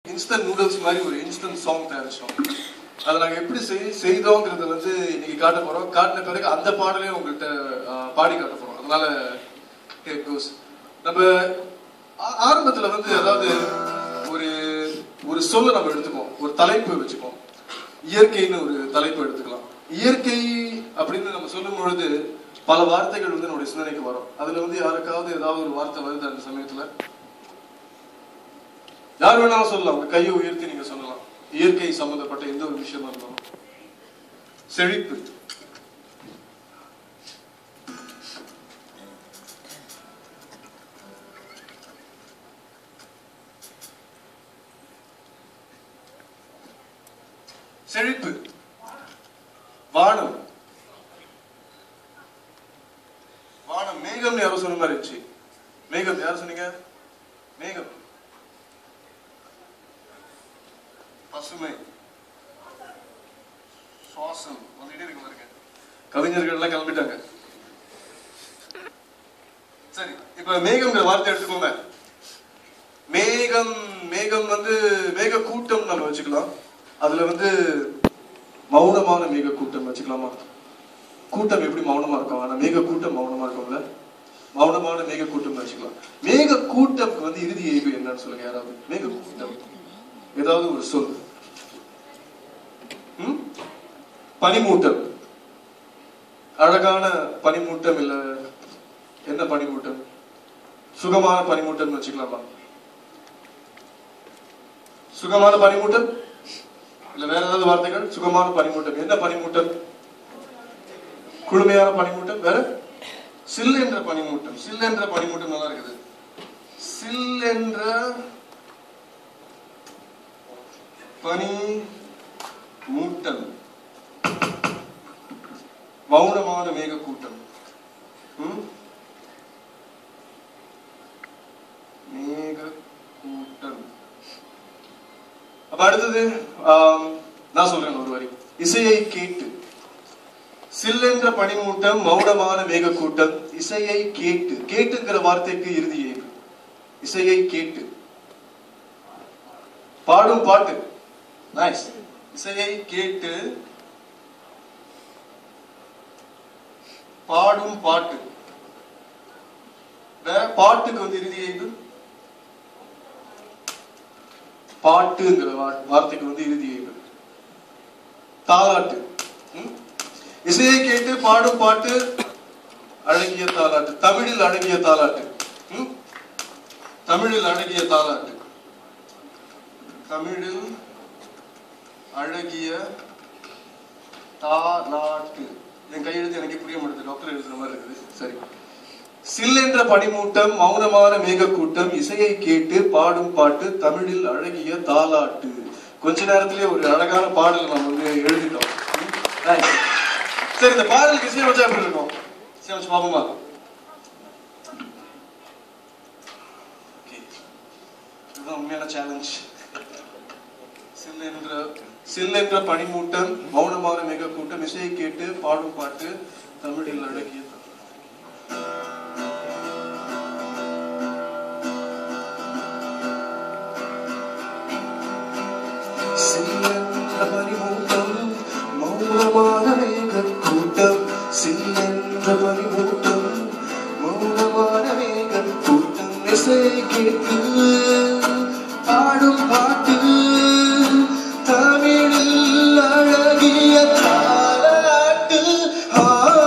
Instant noodles மாதிரி ஒரு instant song தயாரிச்சோம் அதை நாங்கள் எப்படி செய் செய்தோங்கிறத வந்து இன்னைக்கு காட்ட போறோம் காட்டின பிறகு அந்த பாடலையும் உங்கள்கிட்ட ஆஹ், பாடி காட்ட போறோம் அதனால here it goes. நம்ம ஆ- ஆரம்பத்துல வந்து அதாவது ஒரு ஒரு சொல்ல நம்ம எடுத்துக்குவோம் ஒரு தலைப்பு வச்சுக்குவோம் இயற்கைன்னு ஒரு தலைப்பு எடுத்துக்கலாம் இயற்கை அப்படின்னு நம்ம சொல்லும் பொழுது பல வார்த்தைகள் வந்து நம்முடைய சிந்தனைக்கு வரும் அதுல வந்து யாருக்காவது ஏதாவது ஒரு வார்த்தை வருது அந்த சமயத்துல யார் வேணாலும் சொல்லலாம் உங்க கையை உயர்த்தி நீங்க சொல்லலாம் இயற்கை சம்பந்தப்பட்ட எந்த ஒரு விஷயமா இருந்தாலும் செழிப்பு செழிப்பு வானம் வானம் மேகம்னு யாரோ சொன்ன மாதிரி இருந்துச்சு மேகம் யார் சொன்னீங்க மேகம் பசுமை சுவாசம் வந்துட்டே இருக்கு பாருங்க கவிஞர்கள் எல்லாம் கிளம்பிட்டாங்க சரி இப்ப மேகம்ங்கிற வார்த்தை எடுத்துக்கோங்க மேகம் மேகம் வந்து மேக கூட்டம் நம்ம வச்சுக்கலாம் அதுல வந்து மௌனமான மேக கூட்டம் வச்சுக்கலாமா கூட்டம் எப்படி மௌனமா இருக்கும் ஆனா மேக கூட்டம் மௌனமா இருக்கும்ல மௌனமான மேக கூட்டம் வச்சுக்கலாம் மேக கூட்டம்க்கு வந்து இறுதி எய்வு என்னன்னு சொல்லுங்க யாராவது மேக கூட்டம் ஏதாவது ஒரு சொல் ம்? பனிமூட்டம் அழகான பனிமூட்டம் இல்ல என்ன பனிமூட்டம் சுகமான பனிமூட்டம் வச்சுக்கலாமா சுகமான பனிமூட்டம் இல்ல வேற ஏதாவது வார்த்தைகள் சுகமான பனிமூட்டம் என்ன பனிமூட்டம் குளுமையான பனிமூட்டம் வேற சில் என்ற பனிமூட்டம் சில் என்ற பனிமூட்டம் நல்லா இருக்குது சில் என்ற பனி மூட்டம் மௌனமான மேக கூட்டம் ம்? மேக கூட்டம் அப்ப அடுத்தது ஆம், நான் சொல்றேன் ஒரு வரி இசையை கேட்டு சில்லென்ற பனிமூட்டம் மௌனமான மேக கூட்டம் இசையை கேட்டு கேட்டுங்கிற வார்த்தைக்கு இறுதி ஏது இசையை கேட்டு பாடும் பாட்டு நைஸ் இசையை கேட்டு பாடும் பாட்டு வேற பாட்டுக்கு வந்து இறுதி ஏது பாட்டுங்கிற வா- வார்த்தைக்கு வந்து இறுதி ஏது தாலாட்டு ம்? இசையை கேட்டு பாடும் பாட்டு அழகிய தாலாட்டு தமிழில் அழகிய தாலாட்டு ம்? தமிழில் அழகிய தாலாட்டு தமிழில் அழகிய தாலாட்டு என் கையெழுத்து எனக்கு புரிய மாட்டேது டாக்டர் எழுதுற மாதிரி இருக்குது சரி சில் என்ற பனிமூட்டம் மௌனமான மேகக்கூட்டம் இசையை கேட்டு பாடும் பாட்டு தமிழில் அழகிய தாலாட்டு கொஞ்ச நேரத்திலே ஒரு அழகான பாடல் நம்ம வந்து எழுதிட்டோம் ம்? Nice. சரி இந்த பாடலுக்கு இசை வச்சா எப்படி இருக்கும் இசை வச்சு பாப்போமா Okay. இதுதான் உண்மையான சேலஞ்ச் சில் என்ற சில் என்ற பனிமூட்டம் மௌனமான மிக கூட்டம் இசையை கேட்டு பாடும் பாட்டு தமிழில் அழகிய தாலாட்டு. சில்லென்ற பனிமூட்டம் மௌனமான மேகக் கூட்டம் சில்லென்ற பனிமூட்டம் மௌனமான மேகக் கூட்டம் இசையை கேட்டு பாடும் பாட்டு தமிழில் அழகிய தாலாட்டு ஆ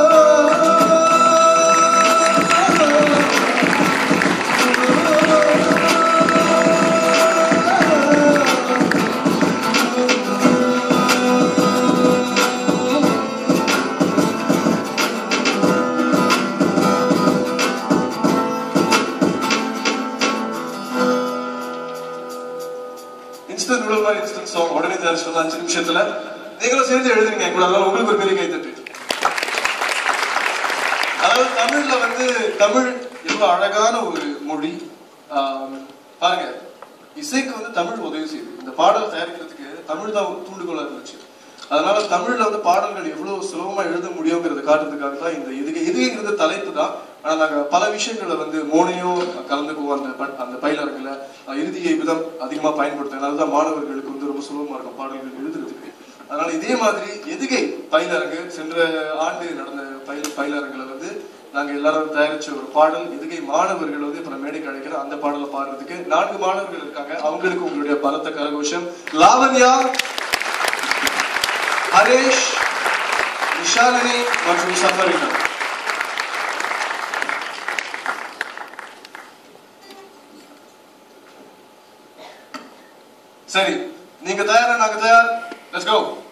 இன்ஸ்டன்ட் நூடல் மாதிரி இன்ஸ்டன்ட் சாங் உடனே தயாரிச்சு அஞ்சு நிமிஷத்துல நீங்களும் சேர்ந்து எழுதுங்க என் கூட அதனால உங்களுக்கு ஒரு பெரிய கைத்தட்டு அதாவது தமிழ்ல வந்து தமிழ் எவ்வளவு அழகான ஒரு மொழி ஆம், பாருங்க இசைக்கு வந்து தமிழ் உதவி செய்யுது இந்த பாடல் தயாரிக்கிறதுக்கு தமிழ் தான் ஒரு தூண்டுகோலா இருந்துச்சு அதனால தமிழ்ல வந்து பாடல்கள் எவ்வளவு சுலபமா எழுத முடியுங்கிறத காட்டுறதுக்காக தான் இந்த எதுகை எதுகைங்கிறது தலைப்பு தான் ஆனா நாங்க பல விஷயங்களை வந்து மூணையும் கலந்துக்குவோம் அந்த ப- அந்த பயிலரங்குல அஹ், இறுதியை விதம் அதிகமா பயன்படுத்தும் அதுதான் மாணவர்களுக்கு வந்து ரொம்ப சுலபமா இருக்கும் பாடல்கள் எழுதுறதுக்கு அதனால இதே மாதிரி எதுகை பயிலரங்கு சென்ற ஆண்டு நடந்த பயில் பயிலரங்குல வந்து நாங்க எல்லாரும் தயாரிச்ச ஒரு பாடல் எதுகை மாணவர்கள் வந்து இப்ப நான் மேடைக்கு அழைக்கிறோம் அந்த பாடலை பாடுறதுக்கு நான்கு மாணவர்கள் இருக்காங்க அவங்களுக்கு உங்களுடைய பலத்த கரகோஷம் லாவண்யா ஹரேஷ் விஷாலினி மற்றும் சஃபரினா சரி நீங்க தயாரா நாங்க தயார் லெட்ஸ் கோ